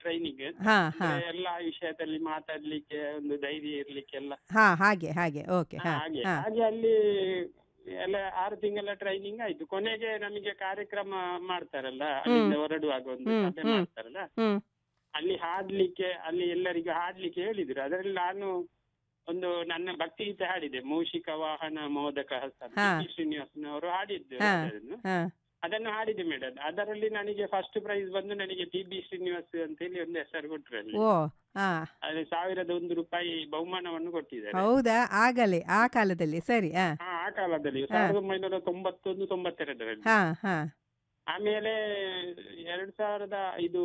Training ಹಾ ಹಾ ಎಲ್ಲಾ ವಿಷಯದಲ್ಲಿ ಮಾತಾಡ್ಲಿಕ್ಕೆ ಒಂದು ಧೈರ್ಯ ಇರ್ಲಿಕ್ಕೆ ಎಲ್ಲ ಹಾ ಹಾಗೆ ಹಾಗೆ ಓಕೆ ಹಾ, ಹಾ ಹಾಗೆ ಹಾ ಹಾಗೆ ಅಲ್ಲಿ ಎಲ್ಲ ಆರು ತಿಂಗಳ ಟ್ರೈನಿಂಗ್ ಆಯ್ತು ಕೊನೆಗೆ ನಮಗೆ ಕಾರ್ಯಕ್ರಮ ಮಾಡ್ತಾರಲ್ಲ ಅಲ್ಲಿಂದ ಹೊರಡುವಾಗ ಒಂದು ಹ್ಮ್, ಸಭೆ ಹ್ಮ್. ಮಾಡ್ತಾರಲ್ಲ ಹ್ಮ್ ಅಲ್ಲಿ ಹಾಡ್ಲಿಕ್ಕೆ ಅಲ್ಲಿ ಎಲ್ಲರಿಗೂ ಹಾಡ್ಲಿಕ್ಕೆ ಹೇಳಿದ್ರು ಅದರಲ್ಲಿ ನಾನು ಒಂದು ನನ್ನ ಭಕ್ತಿಗೀತೆ ಹಾಡಿದೆ ಮೂಷಿಕ ವಾಹನ ಮೋದಕ ಹಸ್ತ ಹಾ. ಪಿ. ಶ್ರೀನಿವಾಸನವರು ಹಾಡಿದ್ದು ಹಾ. ಅದನ್ನು ಹಾ ಅದನ್ನು ಹಾಡಿದೆ ಮೇಡಮ್ ಅದರಲ್ಲಿ ನನಗೆ ಫಸ್ಟ್ ಪ್ರೈಸ್ ಬಂದು ನನಗೆ ಪಿ ಬಿ ಶ್ರೀನಿವಾಸ್ ಅಂತ ಹೇಳಿ ಒಂದು ಹೆಸರು ಕೊಟ್ರು ಅಲ್ಲಿ ಓ ಹಾ ಅದು ಸಾವಿರದ ಒಂದು ರೂಪಾಯಿ ಬಹುಮಾನವನ್ನು ಕೊಟ್ಟಿದ್ದಾರೆ ಹೌದಾ ಆಗಲೇ ಆ ಕಾಲದಲ್ಲಿ ಸರಿ ಹಾ ಹಾ ಆ ಕಾಲದಲ್ಲಿ ಸಾವಿರದ ಒಂಬೈನೂರ ತೊಂಬತ್ತೊಂದು ತೊಂಬತ್ತೆರಡರಲ್ಲಿ ಹಾ ಹಾ ಆಮೇಲೆ ಎರಡ್ ಸಾವಿರದ ಇದು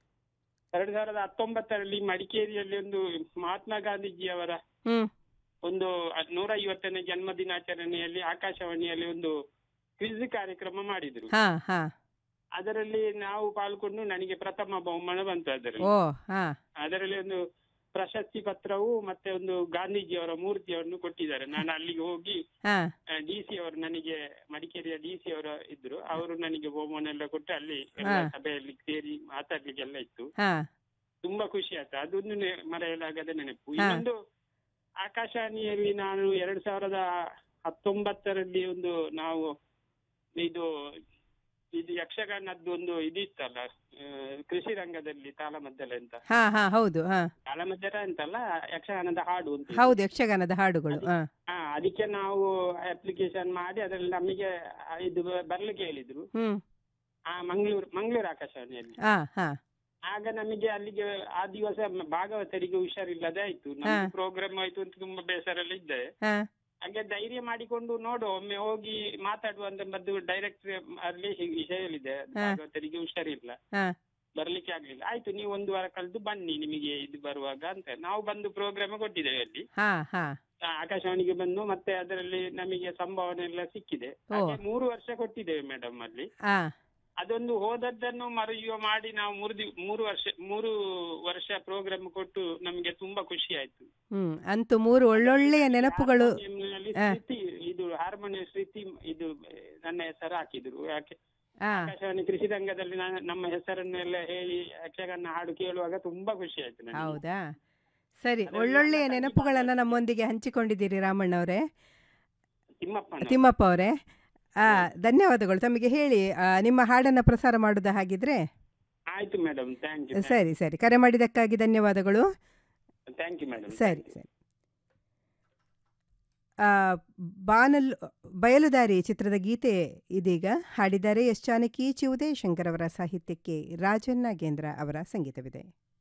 ಎರಡ್ ಸಾವಿರದ ಹತ್ತೊಂಬತ್ತರಲ್ಲಿ ಮಡಿಕೇರಿಯಲ್ಲಿ ಒಂದು ಮಹಾತ್ಮ ಗಾಂಧೀಜಿಯವರ ಹ್ಮ್ ಒಂದು ನೂರ ಐವತ್ತನೇ ಜನ್ಮ ದಿನಾಚರಣೆಯಲ್ಲಿ ಆಕಾಶವಾಣಿಯಲ್ಲಿ ಒಂದು ಕ್ವಿಜ್ ಕಾರ್ಯಕ್ರಮ ಮಾಡಿದ್ರು ಹಾ ಹಾ ಅದರಲ್ಲಿ ನಾವು ಪಾಲ್ಗೊಂಡು ನನಗೆ ಪ್ರಥಮ ಬಹುಮಾನ ಬಂತು ಅದರಲ್ಲಿ ಓ ಹಾ ಅದರಲ್ಲಿ ಒಂದು ಪ್ರಶಸ್ತಿ ಪತ್ರವು ಮತ್ತೆ ಒಂದು ಗಾಂಧೀಜಿಯವರ ಮೂರ್ತಿಯನ್ನು ಕೊಟ್ಟಿದ್ದಾರೆ ನಾನು ಅಲ್ಲಿಗೆ ಹೋಗಿ ಹಾ ಡಿ ಸಿ ಅವರು ನನಗೆ ಮಡಿಕೇರಿಯ ಡಿ ಸಿ ಅವರು ಇದ್ರು ಅವರು ನನಗೆ ಬಹುಮಾನ ಎಲ್ಲ ಕೊಟ್ಟು ಅಲ್ಲಿ ಎಲ್ಲ ಹಾ. ಸಭೆಯಲ್ಲಿ ಸೇರಿ ಮಾತಾಡ್ಲಿಕ್ಕೆಲ್ಲ ಇತ್ತು ಹಾ ತುಂಬಾ ಖುಷಿ ಆಯ್ತು ಅದೊಂದು ನೆ- ಮರೆಯಲಾಗದ ನೆನಪು ಹಾ. ಇನ್ನೊಂದು ಆಕಾಶವಾಣಿಯಲ್ಲಿ ನಾನು ಎರಡ್ ಸಾವಿರದ ಹತ್ತೊಂಬತ್ತರಲ್ಲಿ ಒಂದು ನಾವು ಇದು ಇದು ಯಕ್ಷಗಾನದ್ದು ಒಂದು ಇದಿತ್ತಲ್ಲ ಆ, ಕೃಷಿ ರಂಗದಲ್ಲಿ ತಾಳಮದ್ದಲೆ ಅಂತ ಹಾ ಹಾ ಹೌದು ಹಾ ತಾಳಮದ್ದಲೆ ಅಂತಲ್ಲ ಯಕ್ಷಗಾನದ ಹಾಡು ಅಂತ ಹೌದು ಯಕ್ಷಗಾನದ ಹಾಡುಗಳು ಹಾ ಹಾ ಅದಕ್ಕೆ ನಾವು ಅಪ್ಲಿಕೇಶನ್ ಮಾಡಿ ಅದರಲ್ಲಿ ನಮಗೆ ಆ, ಇದು ಬರ್ಲಿಕ್ಕೆ ಹೇಳಿದ್ರು ಹ್ಮ್ ಆ ಮಂಗಳೂರು ಮಂಗಳೂರು ಆಕಾಶವಾಣಿಯಲ್ಲಿ ಹಾ ಹಾ ಆಗ ನಮಗೆ ಅಲ್ಲಿಗೆ ಆ ದಿವಸ ಮ- ಭಾಗವತರಿಗೆ ಹುಷಾರಿಲ್ಲದೆ ಆಯ್ತು ನಮ್ಮ ಹಾ. ಪ್ರೋಗ್ರಾಮ್ ಆಯ್ತು ಅಂತ ತುಂಬಾ ಬೇಸರ ಇದ್ದೆ ಹಾ ಹಾಗೆ ಧೈರ್ಯ ಮಾಡಿಕೊಂಡು ನೋಡು ಒಮ್ಮೆ ಹೋಗಿ ಮಾತಾಡುವ ಅಂತ ಬಂದು ಡೈರೆಕ್ಟ್ ಅಲ್ಲಿ ಹೀಗೆ ವಿಷಯ ಹೇಳಿದೆ ಹಾ. ಭಾಗವತರಿಗೆ ಹುಷಾರಿಲ್ಲ ಹಾ ಬರ್ಲಿಕ್ಕೆ ಆಗ್ಲಿಲ್ಲ ಆಯ್ತು ನೀವು ಒಂದು ವಾರ ಕಳೆದು ಬನ್ನಿ ನಿಮಗೆ ಇದು ಬರುವಾಗ ಅಂತ ನಾವು ಬಂದು ಪ್ರೋಗ್ರಾಮ್ ಕೊಟ್ಟಿದ್ದೇವೆ ಅಲ್ಲಿ ಹಾ ಹಾ ಆ, ಆಕಾಶವಾಣಿಗೆ ಬಂದು ಮತ್ತೆ ಅದರಲ್ಲಿ ನಮಗೆ ಸಂಭಾವನೆ ಎಲ್ಲ ಸಿಕ್ಕಿದೆ ಹಾಗೆ ಮೂರು ವರ್ಷ ಕೊಟ್ಟಿದ್ದೇವೆ ಮೇಡಮ್ ಅಲ್ಲಿ ಹಾ ಅದೊಂದು ಹೋದದ್ದನ್ನು ಮರೆಯುವ ಮಾಡಿ ನಾವು ಮೂರು ದಿವ್ ಮೂರು ವರ್ಷ ಮೂರು ವರ್ಷ ಪ್ರೋಗ್ರಾಮ್ ಕೊಟ್ಟು ನಮಗೆ ತುಂಬಾ ಖುಷಿ ಆಯ್ತು ಹ್ಮ್ ಅಂತೂ ಮೂರು ಒಳ್ಳೊಳ್ಳೆಯ ನೆನಪುಗಳು ಹಾರ್ಮೋನಿಯಂನಲ್ಲಿ ಹಾ. ಶ್ರುತಿ ಇದು ಹಾರ್ಮೋನಿಯಂ ಶ್ರುತಿ ಇದು ನನ್ನ ಹೆಸರು ಹಾಕಿದ್ರು ಯಾಕೆ ಹಾ ಆಕಾಶವಾಣಿ ಕೃಷಿ ರಂಗದಲ್ಲಿ ನಾನು ನಮ್ಮ ಹೆಸರನ್ನೆಲ್ಲ ಹೇಳಿ ಯಕ್ಷಗಾನ ಹಾಡು ಕೇಳುವಾಗ ತುಂಬಾ ಖುಷಿ ಆಯ್ತು ನನಗೆ ಹೌದಾ ಸರಿ ಅದರಲ್ಲಿ ಒಳ್ಳೊಳ್ಳೆಯ ನನ್ನ ತಂಗಿ ನೆನಪುಗಳನ್ನ ಪಾತ್ರ. ನಮ್ಮೊಂದಿಗೆ ಹಂಚಿಕೊಂಡಿದ್ದೀರಿ ರಾಮಣ್ಣವರೇ ತಿಮ್ಮಪ್ಪನ ತಿಮ್ಮಪ್ಪ ಅವರೇ ಆ ಧನ್ಯವಾದಗಳು ತಮಗೆ ಹೇಳಿ ಆ, ನಿಮ್ಮ ಹಾಡನ್ನ ಪ್ರಸಾರ ಮಾಡುದ ಹಾಗಿದ್ರೆ ಆಯ್ತು ಮೇಡಮ್ ಥ್ಯಾಂಕ್ ಯು ಸರಿ ಸರಿ ಕರೆ ಮಾಡಿದ್ದಕ್ಕಾಗಿ ಧನ್ಯವಾದಗಳು ಥ್ಯಾಂಕ್ ಯು ಮೇಡಮ್ ಸರಿ ಸರಿ ಆ, ಬಾನಲ್ ಬಯಲುದಾರಿ ಚಿತ್ರದ ಗೀತೆ ಇದೀಗ ಹಾಡಿದ್ದಾರೆ ಎಸ್ ಜಾನಕಿ ಚಿವುದೇ ಶಂಕರ್ ಅವರ ಸಾಹಿತ್ಯಕ್ಕೆ ರಾಜನ್ ನಾಗೇಂದ್ರ ಅವರ ಸಂಗೀತವಿದೆ